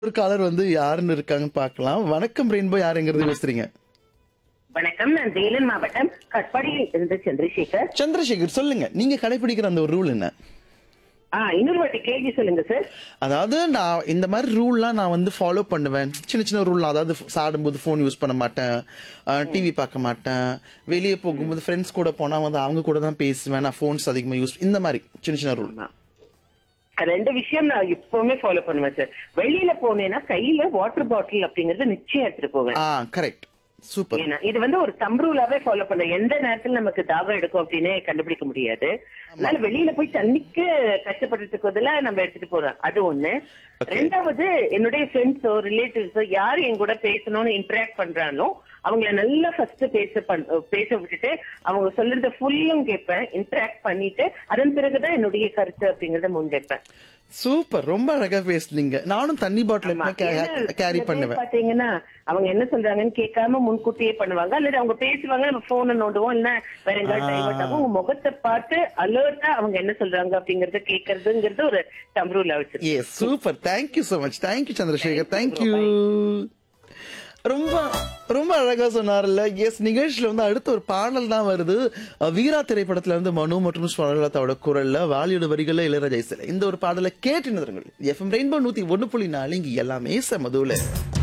ஒரு காலர் வந்து யாருன்னு இருக்காங்கன்னு பார்க்கலாம் வணக்கம் ரெயின்போ யாருங்கிறது பேசுறீங்க வணக்கம் நான் வேலூர் மாவட்டம் கட்பாடியில் இருந்து சந்திரசேகர் சந்திரசேகர் சொல்லுங்க நீங்க கடைபிடிக்கிற அந்த ஒரு ரூல் என்ன ஆ இன்னொரு வாட்டி கேள்வி சொல்லுங்க சார் அதாவது நான் இந்த மாதிரி ரூல்லாம் நான் வந்து ஃபாலோ பண்ணுவேன் சின்ன சின்ன ரூல் அதாவது சாடும்போது ஃபோன் யூஸ் பண்ண மாட்டேன் டிவி பார்க்க மாட்டேன் வெளியே போகும்போது ஃப்ரெண்ட்ஸ் கூட போனா வந்து அவங்க கூட தான் பேசுவேன் நான் ஃபோன்ஸ் அதிகமா யூஸ் இந்த மாதிரி சின்ன சின்ன ரூல் ரெண்டு விஷயம் நான் எப்பவுமே ஃபாலோ பண்ணுவேன் சார் வெளியில போனேன்னா கையில வாட்டர் பாட்டில் அப்படிங்கறது நிச்சயம் எடுத்துட்டு போவேன் ஆ கரெக்ட் சூப்பர் ஏன்னா இது வந்து ஒரு தம்ரூலாவே ஃபாலோ பண்ண எந்த நேரத்துல நமக்கு தாகம் எடுக்கும் அப்படின்னு கண்டுபிடிக்க முடியாது அதனால வெளியில போய் தண்ணிக்கு கஷ்டப்படுறதுக்கு பதிலா நம்ம எடுத்துட்டு போறோம் அது ஒண்ணு ரெண்டாவது என்னுடைய ஃப்ரெண்ட்ஸோ ரிலேட்டிவ்ஸோ யார் என் கூட பேசணும்னு இன்டராக்ட் பண்றாங்களோ அவங்கள நல்லா ஃபர்ஸ்ட் பேச பண் பேச விட்டுட்டு அவங்க சொல்றத ஃபுல்லும் கேட்பேன் இன்டராக்ட் பண்ணிட்டு அதன் பிறகுதான் என்னுடைய கருத்து அப்படிங்கறத முன்வைப்பேன் சூப்பர் ரொம்ப அழகா பேசுனீங்க நானும் தண்ணி பாட்டில் ஆமா. ஏன்னா கேரி சில பேர் பண்ணுவேன் பாத்தீங்கன்னா அவங்க என்ன சொல்றாங்கன்னு கேட்காம முன்கூட்டியே பண்ணுவாங்க அல்லது அவங்க பேசுவாங்க நம்ம போனை நோண்டுவோம் இல்ல வேற எங்காவது டைவர்ட் ஆகும் உங்க முகத்தை பார்த்து அலர்ட்டா அவங்க என்ன சொல்றாங்க அப்படிங்கறத கேக்குறதுங்கிறது ஒரு தம்ரூலா வச்சிருக்கு yes super thank you so much thank you Chandrasekar thank you ரொம்ப ரொம்ப அழகா சொன்னார்ல எஸ் நிகழ்ச்சியில வந்து அடுத்த ஒரு பாடல் தான் வருது அஹ் வீரா திரைப்படத்துல இருந்து மனு மற்றும் ஸ்வரலதாவோட குரல்ல வாலியோட வரிகள்ல இளையராஜா இசையில இந்த ஒரு பாடலை கேட்டு நிறுங்கள் எஃப்எம் ரெயின்போ நூத்தி ஒண்ணு புள்ளி நாலு இங்க எல்லாமே சமதுல